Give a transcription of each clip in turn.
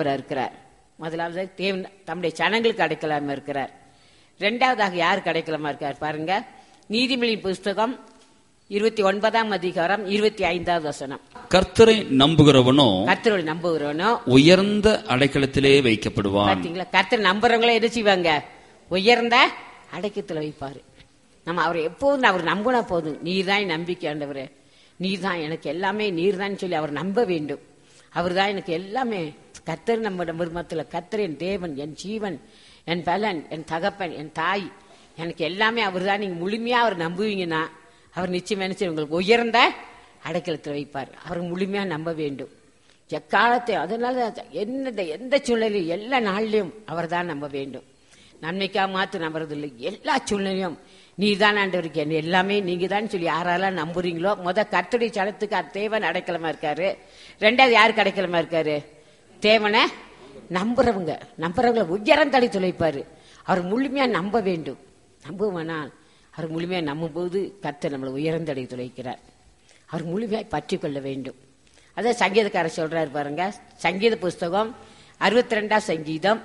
உடையவராக இருக்கிறார் முதலாவது தேவன் தம்முடைய ஜனங்களுக்கு அடைக்கலாமா இருக்கிறார் ரெண்டாவதாக யாருக்கு அடைக்கலமா இருக்கார் பாருங்க நீதிமொழியின் புஸ்தகம் இருபத்தி ஒன்பதாம் அதிகாரம் இருபத்தி ஐந்தாவது வசனம் கர்த்தரை நம்புகிறவனோ கர்த்தரோட நம்புகிறவனோ உயர்ந்த அடைக்கலத்திலே வைக்கப்படுவான் பாத்தீங்களா கர்த்தர் நம்புறவங்களே என்ன செய்வாங்க உயர்ந்த அடைக்கத்துல வைப்பாரு நம்ம அவரை எப்போதும் அவர் நம்பினா போதும் நீர் தான் என் நம்பிக்கை ஆண்டவரே நீர் தான் எனக்கு எல்லாமே நீர் தான் சொல்லி அவர் நம்ப வேண்டும் அவர் தான் எனக்கு எல்லாமே கர்த்தர் நம்ம மருமத்தில் கர்த்தர் என் தேவன் என் ஜீவன் என் பலன் என் தகப்பன் என் தாய் எனக்கு எல்லாமே அவர் தான் நீங்க முழுமையா அவர் நம்புவீங்கன்னா அவர் நிச்சயம் என்ன செய்வார்? உங்களுக்கு உயர்ந்த அடைக்கலத்தில் வைப்பார் அவர் முழுமையா நம்ப வேண்டும் எக்காலத்தை அதனால எந்த எந்த சூழ்நிலையும் எல்லா நாள்லயும் அவர் தான் நம்ப வேண்டும் நன்மைக்காக மாத்து நம்புறதில்லை எல்லா சூழ்நிலையும் நீ தான் ஆண்டவருக்கு என்ன எல்லாமே நீங்க தான் சொல்லி யாரெல்லாம் நம்புறீங்களோ முத கர்த்தருடைய சடத்துக்கு அது தேவன் அடைக்கலமா இருக்காரு ரெண்டாவது யாருக்கு அடைக்கலமா இருக்காரு தேவனை நம்புறவங்க நம்புறவங்களை உயரம் தடை துளைப்பாரு அவர் முழுமையா நம்ப வேண்டும் நம்புவானால் அவர் முழுமையா நம்பும்போது கர்த்தர் நம்மளை உயர்ந்தடை துளைக்கிறார் அவர் முழுமையாய் பற்றி கொள்ள வேண்டும் அதான் சங்கீதக்காரர் சொல்றாரு பாருங்க சங்கீத புஸ்தகம் அறுபத்தி ரெண்டாம் சங்கீதம்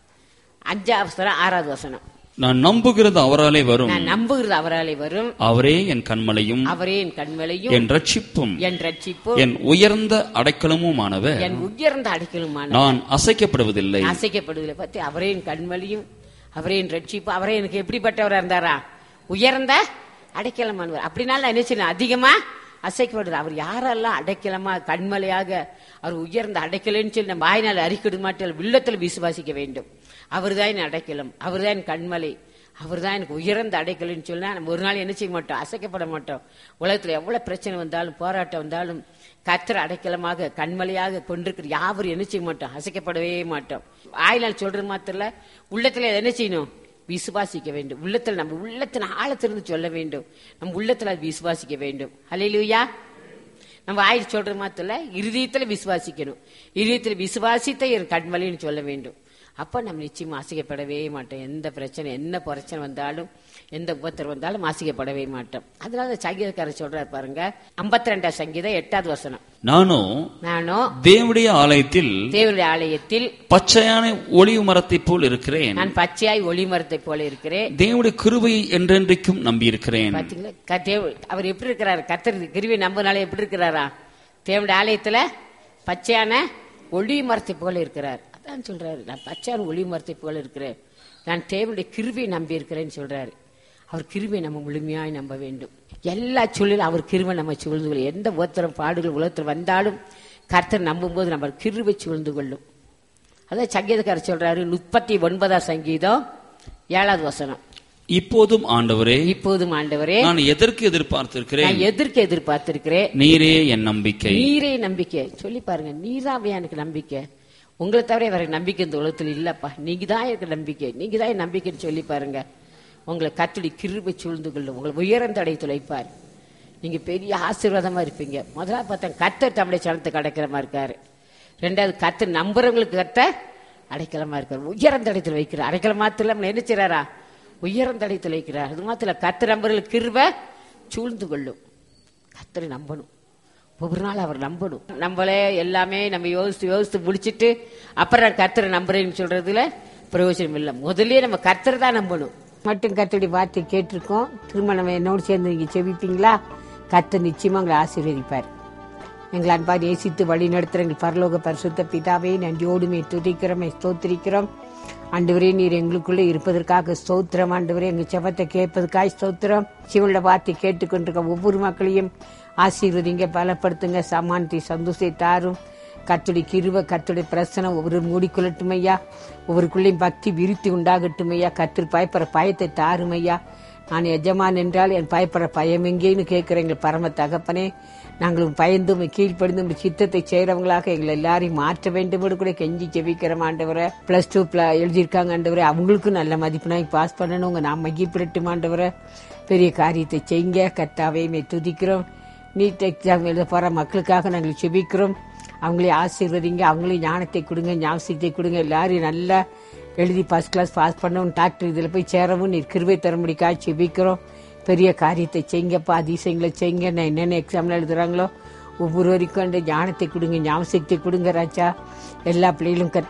அஞ்சாவது வசனம் ஆறாவது வசனம் நான் நம்புகிறது அவராலே வரும் நான் நம்புகிறது அவராலே வரும் அவரே என் கண்மலையும் அவரே என் கண்மலையும் என் ரட்சிப்பும் என் ரட்சிப்பும் என் உயர்ந்த அடைக்கலமுமானவர் என் உயர்ந்த அடைக்கலுமான நான் அசைக்கப்படுவதில்லை அசைக்கப்படுவதில்லை பத்தி அவரே என் கண்மலையும் அவரே என் ரட்சிப்பு அவரே எனக்கு எப்படிப்பட்டவரா இருந்தாரா உயர்ந்த அடைக்கலமானவர் அப்படினால நான் என்ன செய்யணும் அதிகமா அசைக்கப்படுது அவர் யாரெல்லாம் அடைக்கலமா கண்மலையாக அவர் உயர்ந்த அடைக்கலன்னு சொல்லி நம்ம வாய்நாள் அறிக்கிடு மாட்டல் உள்ளத்தில் விசுவாசிக்க வேண்டும் அவர்தான் என் அடைக்கலம் அவர்தான் என் கண்மலை அவர்தான் எனக்கு உயர்ந்த அடைக்கலன்னு சொன்னா நம்ம ஒரு நாள் என்ன செய்ய மாட்டோம் அசைக்கப்பட மாட்டோம் உலகத்துல எவ்வளவு பிரச்சனை வந்தாலும் போராட்டம் வந்தாலும் கத்திர அடைக்கலமாக கண்மலையாக கொண்டிருக்கிற யாவரும் என்ன செய்ய மாட்டோம் அசைக்கப்படவே மாட்டோம் ஆயினால் சொல்றது மாத்திரல உள்ளத்துல என்ன செய்யணும் விசுவாசிக்க வேண்டும் உள்ளத்தில் நம்ம உள்ளத்தின் ஆழத்திலிருந்து சொல்ல வேண்டும் நம்ம உள்ளத்துல அது விசுவாசிக்க வேண்டும் ஹalleluya நம்ம ஆயில் சொல்ற மாத்திரல இருதயத்துல விசுவாசிக்கணும் இருதயத்துல விசுவாசித்த என் கண்மலைன்னு சொல்ல வேண்டும் அப்ப நம்ம நிச்சயமா அசைக்கப்படவே மாட்டோம் எந்த பிரச்சனை என்ன பிரச்சனை வந்தாலும் எந்த உபத்திரம் வந்தாலும் அசைக்கப்படவே மாட்டோம் அதனால சங்கீதக்காரர் சொல்றாரு பாருங்க ஐம்பத்தி ரெண்டாம் சங்கீதம் எட்டாவது வசனம் நானோ நானும் தேவனுடைய ஆலயத்தில் தேவனுடைய ஆலயத்தில் பச்சையான ஒளிவு மரத்தைப் போல் இருக்கிறேன் நான் பச்சையாய் ஒளிமரத்தை போல இருக்கிறேன் தேவனுடைய கிருபையை என்றென்றைக்கும் நம்பியிருக்கிறேன் பாத்தீங்களா க- தேவ- அவர் எப்படி இருக்கிறாரு கத்தர் கிருவி நம்பனால எப்படி இருக்கிறாரா தேவனுடைய ஆலயத்துல பச்சையான ஒளி மரத்தை போல இருக்கிறார் அதான் சொல்றாரு நான் பச்சையான ஒளி மரத்தை போல இருக்கிறேன் நான் தேவனுடைய கிருவியை நம்பி இருக்கிறேன்னு சொல்றாரு அவர் கிருவியை நம்ம முழுமையாய் நம்ப வேண்டும் எல்லா சூழலும் அவர் கிருவை நம்ம சூழ்ந்து கொள்ளும் எந்த உத்தரம் பாடுகள் உலகத்தில் வந்தாலும் கர்த்தர் நம்பும்போது நம்ம கிருவை சூழ்ந்து கொள்ளும் அதான் சங்கீதக்காரர் சொல்றாரு முப்பத்தி ஒன்பதாம் சங்கீதம் ஏழாவது வசனம் இப்போதும் ஆண்டவரே இப்போதும் ஆண்டவரே நான் எதற்கு எதிர்பார்த்திருக்கிறேன் நான் எதிர்க்க எதிர்பார்த்திருக்கிறேன் நீரே என் நம்பிக்கை நீரே நம்பிக்கை சொல்லி பாருங்க நீதான் எனக்கு நம்பிக்கை உங்களை தவிர வேற நம்பிக்கை இந்த உலகத்துல இல்லப்பா நீங்க தான் எனக்கு நம்பிக்கை நீங்க தான் என் நம்பிக்கைன்னு சொல்லி பாருங்க உங்களை கத்தடி கிருபை சூழ்ந்து கொள்ளும் உங்களை உயர்ந்த அடை துளைப்பார் நீங்க பெரிய ஆசீர்வாதமா இருப்பீங்க முதல்ல பார்த்தா கத்தர் தமிழை சனத்துக்கு அடைக்கிறமா இருக்காரு ரெண்டாவது கத்தர் நம்புறவங்களுக்கு கத்தர் அடைக்கலமா இருக்காரு உயர்ந்த அடைத்துல வைக்கிறார் அடைக்கலம் மாத்திரம் நம்மளை என்ன செய்றாரா உயர்ந்த அடைத்துல வைக்கிறார் அது மாத்திரம் கத்தர் நம்புறவங்களுக்கு கிருபை சூழ்ந்து கொள்ளும் கத்தரை நம்பணும் ஒவ்வொரு நாள் அவர் நம்பணும் நம்மளே எல்லாமே நம்ம யோசித்து யோசித்து முடிச்சிட்டு அப்புறம் நான் கர்த்தரை நம்புறேன்னு சொல்றதுல பிரயோஜனம் இல்லை முதல்லயே நம்ம கர்த்தரை தான் நம்பணும் மட்டும் கர்த்தருடைய வார்த்தை கேட்டிருக்கோம் திரும்ப நம்ம என்னோடு சேர்ந்து நீங்க செவிப்பீங்களா கர்த்தர் நிச்சயமா உங்களை ஆசீர்வதிப்பார் எங்களை அன்பார் நேசித்து வழி நடத்துகிற எங்கள் பரலோக பரிசுத்த பிதாவே நன்றியோடுமே துதிக்கிறோம் ஸ்தோத்திரிக்கிறோம் ஆண்டவரே நீர் எங்களுக்குள்ளே இருப்பதற்காக ஸ்தோத்திரம் ஆண்டவரே எங்கள் செபத்தை கேட்பதற்காக ஸ்தோத்திரம் சிவனுடைய வார்த்தை கேட்டுக்கொண்டிருக்க ஒவ்வொரு மக்களையும் ஆசீர்வதிங்க பலப்படுத்துங்க சமானத்தை சந்தோஷத்தை தாரும் கத்துடைய கிருவ கத்துடைய பிரசனம் ஒவ்வொரு மூடிக்கொள்ளட்டும் ஐயா ஒவ்வொருக்குள்ளேயும் பக்தி விருத்தி உண்டாகட்டும் ஐயா கத்திர பயப்படுற பயத்தை தாரும் ஐயா நான் எஜமான் என்றால் என் பயப்படுற பயம் எங்கேன்னு கேட்கிற எங்கள் பரம தகப்பனே நாங்களும் பயந்தும் கீழ்ப்படிந்தும் உம்முடைய சித்தத்தை செய்யறவங்களாக எங்களை எல்லாரையும் மாற்ற வேண்டும் என்று கூட கெஞ்சி ஜெபிக்கிறோம் ஆண்டவரை பிளஸ் டூ எழுதியிருக்காங்க ஆண்டவரை அவங்களுக்கும் நல்ல மதிப்பெண்ணாய் பாஸ் பண்ணணும் உங்க நாம் மகிப்பிடட்டும் ஆண்டவரை பெரிய காரியத்தை செய்யுங்க கத்தாவே மே துதிக்கிறோம் நீட் எக்ஸாம் எழுத போற மக்களுக்காக நாங்கள் செபிக்கிறோம் அவங்களே ஆசீர்வதிங்க அவங்களையும் ஞானத்தை கொடுங்க ஞாபகத்தை கொடுங்க எல்லாரையும் நல்லா எழுதி ஃபர்ஸ்ட் கிளாஸ் பாஸ் பண்ணவும் டாக்டர் இதில் போய் சேரவும் நீர் கிருபை தரும்படிக்காக செபிக்கிறோம் பெரிய காரியத்தை செய்யுங்கப்பா அதிசயங்களை செய்யுங்க நான் என்னென்ன எக்ஸாம்ல எழுதுறாங்களோ ஒவ்வொருவருக்கும் அந்த ஞானத்தை கொடுங்க ஞாபகத்தை கொடுங்க ராஜா எல்லா பிள்ளைகளும் கத்